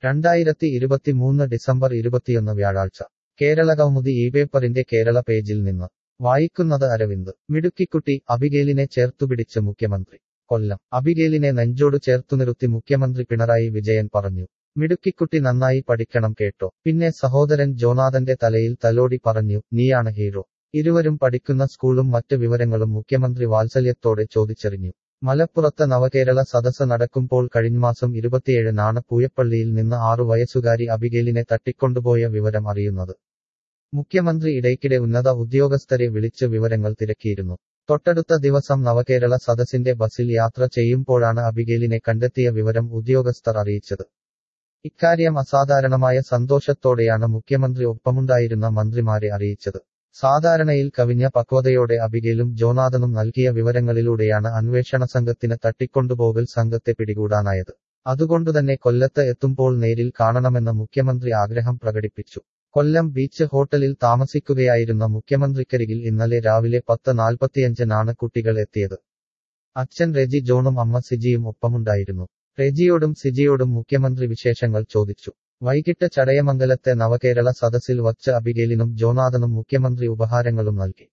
രണ്ടായിരത്തി ഇരുപത്തിമൂന്ന് ഡിസംബർ ഇരുപത്തിയൊന്ന് വ്യാഴാഴ്ച കേരള കൗമുദി ഈ പേപ്പറിന്റെ കേരള പേജിൽ നിന്ന് വായിക്കുന്നത് അരവിന്ദ് മിടുക്കിക്കുട്ടി അബിഗേലിനെ ചേർത്തുപിടിച്ച് മുഖ്യമന്ത്രി കൊല്ലം അബിഗേലിനെ നെഞ്ചോട് ചേർത്തുനിറുത്തി മുഖ്യമന്ത്രി പിണറായി വിജയൻ പറഞ്ഞു മിടുക്കിക്കുട്ടി നന്നായി പഠിക്കണം കേട്ടോ പിന്നെ സഹോദരൻ ജോനാഥന്റെ തലയിൽ തലോടി പറഞ്ഞു നീയാണ് ഹീറോ ഇരുവരും പഠിക്കുന്ന സ്കൂളും മറ്റ് വിവരങ്ങളും മുഖ്യമന്ത്രി വാത്സല്യത്തോടെ ചോദിച്ചറിഞ്ഞു മലപ്പുറത്ത് നവകേരള സദസ്സ് നടക്കുമ്പോൾ കഴിഞ്ഞമാസം ഇരുപത്തിയേഴിനാണ് പൂയപ്പള്ളിയിൽ നിന്ന് ആറു വയസ്സുകാരി അബിഗേലിനെ തട്ടിക്കൊണ്ടുപോയ വിവരം അറിയുന്നത് മുഖ്യമന്ത്രി ഇടയ്ക്കിടെ ഉന്നത ഉദ്യോഗസ്ഥരെ വിളിച്ച് വിവരങ്ങൾ തിരക്കിയിരുന്നു തൊട്ടടുത്ത ദിവസം നവകേരള സദസ്സിന്റെ ബസിൽ യാത്ര ചെയ്യുമ്പോഴാണ് അബിഗേലിനെ കണ്ടെത്തിയ വിവരം ഉദ്യോഗസ്ഥർ അറിയിച്ചത് ഇക്കാര്യം അസാധാരണമായ സന്തോഷത്തോടെയാണ് മുഖ്യമന്ത്രി ഒപ്പമുണ്ടായിരുന്ന മന്ത്രിമാരെ അറിയിച്ചത് സാധാരണയിൽ കവിഞ്ഞ പക്വതയോടെ അബിഗേലും ജോനാഥനും നൽകിയ വിവരങ്ങളിലൂടെയാണ് അന്വേഷണ സംഘത്തിന് തട്ടിക്കൊണ്ടുപോകൽ സംഘത്തെ പിടികൂടാനായത് അതുകൊണ്ടുതന്നെ കൊല്ലത്ത് എത്തുമ്പോൾ നേരിൽ കാണണമെന്ന് മുഖ്യമന്ത്രി ആഗ്രഹം പ്രകടിപ്പിച്ചു കൊല്ലം ബീച്ച് ഹോട്ടലിൽ താമസിക്കുകയായിരുന്ന മുഖ്യമന്ത്രിക്കരികിൽ ഇന്നലെ രാവിലെ പത്ത് നാൽപ്പത്തിയഞ്ചിനാണ് കുട്ടികൾ എത്തിയത് അച്ഛൻ റെജി ജോണും അമ്മ സിജിയും ഒപ്പമുണ്ടായിരുന്നു റെജിയോടും സിജിയോടും മുഖ്യമന്ത്രി വിശേഷങ്ങൾ ചോദിച്ചു വൈകിട്ട് ചടയമംഗലത്തെ നവകേരള സദസ്സിൽ വച്ച് അബിഗേലിനും ജോനാഥനും മുഖ്യമന്ത്രി ഉപഹാരങ്ങളും നൽകി